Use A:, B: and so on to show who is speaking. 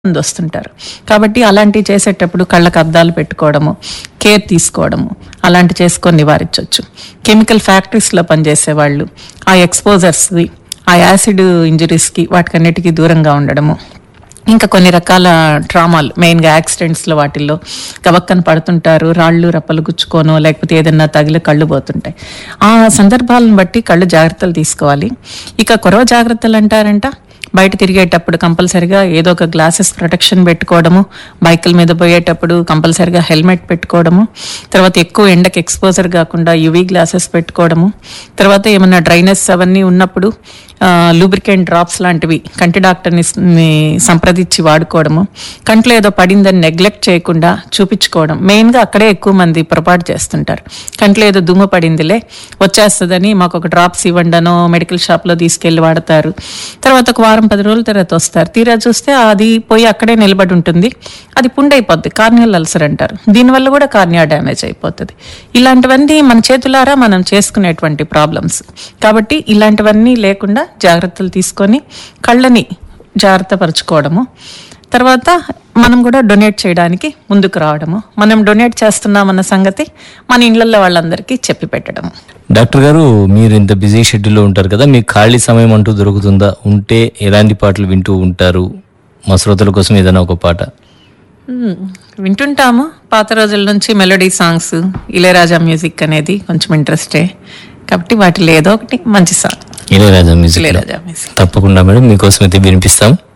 A: మంది వస్తుంటారు కాబట్టి అలాంటివి చేసేటప్పుడు కళ్ళకు అద్దాలు పెట్టుకోవడము కేర్ తీసుకోవడము అలాంటి చేసుకొని నివారించవచ్చు కెమికల్ ఫ్యాక్టరీస్లో పనిచేసే వాళ్ళు ఆ ఎక్స్పోజర్స్కి ఆ యాసిడ్ ఇంజరీస్కి వాటికన్నిటికీ దూరంగా ఉండడము ఇంకా కొన్ని రకాల ట్రామాలు మెయిన్గా యాక్సిడెంట్స్లో వాటిల్లో గబక్కన పడుతుంటారు రాళ్ళు రప్పలు గుచ్చుకోనో లేకపోతే ఏదన్నా తగిలి కళ్ళు పోతుంటాయి ఆ సందర్భాలను బట్టి కళ్ళు జాగ్రత్తలు తీసుకోవాలి ఇక కొరవ జాగ్రత్తలు అంటారంట బయట తిరిగేటప్పుడు కంపల్సరిగా ఏదో ఒక గ్లాసెస్ ప్రొటెక్షన్ పెట్టుకోవడము బైకుల మీద పోయేటప్పుడు కంపల్సరిగా హెల్మెట్ పెట్టుకోవడము తర్వాత ఎక్కువ ఎండకి ఎక్స్పోజర్ కాకుండా యువీ గ్లాసెస్ పెట్టుకోవడము తర్వాత ఏమైనా డ్రైనెస్ అవన్నీ ఉన్నప్పుడు లూబ్రికెంట్ డ్రాప్స్ లాంటివి కంటి డాక్టర్ని స్- ని సంప్రదించి వాడుకోవడము కంట్లో ఏదో పడిందని నెగ్లెక్ట్ చేయకుండా చూపించుకోవడం మెయిన్గా అక్కడే ఎక్కువ మంది పొరపాటు చేస్తుంటారు కంట్లో ఏదో దుమ్ము పడిందిలే వచ్చేస్తుందని మాకు ఒక డ్రాప్స్ ఇవ్వండనో మెడికల్ షాప్లో తీసుకెళ్లి వాడతారు తర్వాత ఒక వారం పది రోజుల తర్వాత వస్తారు తీరా చూస్తే అది పోయి అక్కడే నిలబడి ఉంటుంది అది పుండైపోద్ది కార్నియల్ అల్సర్ అంటారు దీనివల్ల కూడా కార్నియా డ్యామేజ్ అయిపోతుంది ఇలాంటివన్నీ మన చేతులారా మనం చేసుకునేటువంటి ప్రాబ్లమ్స్ కాబట్టి ఇలాంటివన్నీ లేకుండా జాగ్రత్తలు తీసుకొని కళ్ళని జాగ్రత్త పరుచుకోవడము తర్వాత మనం కూడా డొనేట్ చేయడానికి ముందుకు రావడము మనం డొనేట్ చేస్తున్నామన్న సంగతి మన ఇళ్లలో వాళ్ళందరికీ చెప్పి పెట్టడము
B: డాక్టర్ గారు మీరు ఇంత బిజీ షెడ్యూల్లో ఉంటారు కదా మీకు ఖాళీ సమయం అంటూ దొరుకుతుందా ఉంటే ఎలాంటి పాటలు వింటూ ఉంటారు మా శ్రోతల కోసం ఏదైనా ఒక పాట
A: మ్మ్. వింటుంటాము పాత రోజుల నుంచి మెలోడీ సాంగ్స్ ఇళయరాజా మ్యూజిక్ అనేది కొంచెం ఇంట్రెస్టే కాబట్టి వాటిలో ఏదో ఒకటి మంచి song
B: Ilaiyaraaja music
A: Ilaiyaraaja music
B: తప్పకుండా మేడం మీకోసం అయితే వినిపిస్తాం